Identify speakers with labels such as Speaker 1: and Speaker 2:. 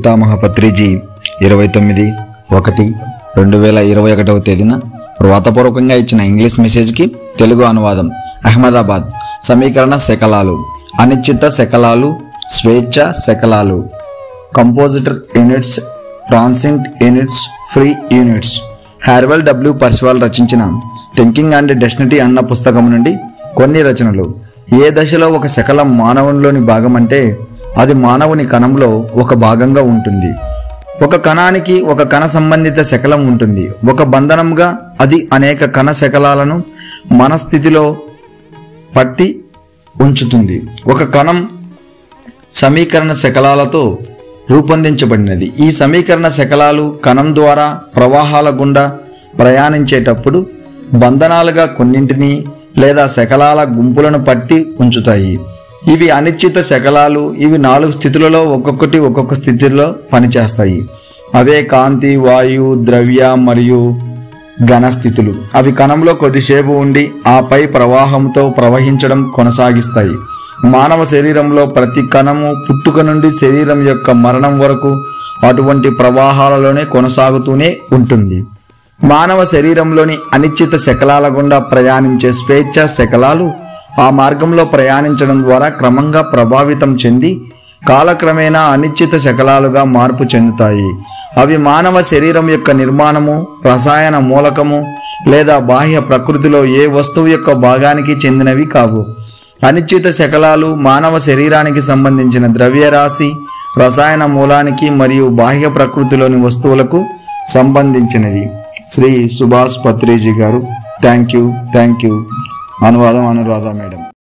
Speaker 1: పితామహ పత్రిజీ ఇరవై తొమ్మిది ఒకటి రెండు వేల ఇరవై ఒకటవ తేదీన వ్రాతపూర్వకంగా ఇచ్చిన ఇంగ్లీష్ మెసేజ్కి తెలుగు అనువాదం అహ్మదాబాద్ సమీకరణ శకలాలు అనిశ్చిత శకలాలు స్వేచ్ఛ శకలాలు compositor units transient units free units Harold W Percival రచించిన థింకింగ్ అండ్ డెస్టినిటీ అన్న పుస్తకం నుండి కొన్ని రచనలు ఏ దశలో ఒక శకలం మానవునిలోని భాగం అంటే అది మానవుని కణంలో ఒక భాగంగా ఉంటుంది ఒక కణానికి ఒక కణ సంబంధిత శకలం ఉంటుంది ఒక బంధనంగా అది అనేక కణ శకలాలను మన స్థితిలో పట్టి ఉంచుతుంది ఒక కణం సమీకరణ శకలాలతో రూపొందించబడినది ఈ సమీకరణ శకలాలు కణం ద్వారా ప్రవాహాల గుండా ప్రయాణించేటప్పుడు బంధనాలుగా కొన్నింటిని లేదా శకలాల గుంపులను పట్టి ఉంచుతాయి ఇవి అనిశ్చిత శకలాలు ఇవి నాలుగు స్థితులలో ఒక్కొక్కటి ఒక్కొక్క స్థితిలో పనిచేస్తాయి అవే కాంతి వాయు ద్రవ్య మరియు ఘన స్థితులు అవి కణంలో కొద్దిసేపు ఉండి ఆపై ప్రవాహంతో ప్రవహించడం కొనసాగిస్తాయి మానవ శరీరంలో ప్రతి కణము పుట్టుక నుండి శరీరం యొక్క మరణం వరకు అటువంటి ప్రవాహాలలోనే కొనసాగుతూనే ఉంటుంది మానవ శరీరంలోని అనిశ్చిత శకలాల గుండా ప్రయాణించే స్వేచ్ఛ శకలాలు ఆ మార్గంలో ప్రయాణించడం ద్వారా క్రమంగా ప్రభావితం చెంది కాలక్రమేణా అనిశ్చిత శకలాలుగా మార్పు చెందుతాయి అవి మానవ శరీరం యొక్క నిర్మాణము రసాయన మూలకము లేదా బాహ్య ప్రకృతిలో ఏ వస్తువు యొక్క భాగానికి చెందినవి కావు అనిశ్చిత శకలాలు మానవ శరీరానికి సంబంధించిన ద్రవ్యరాశి రసాయన మూలానికి మరియు బాహ్య ప్రకృతిలోని వస్తువులకు సంబంధించినవి శ్రీ సుభాష్ పత్రిజీ గారు థ్యాంక్ యూ థ్యాంక్ యూ అనువాదం అనురాధ మేడం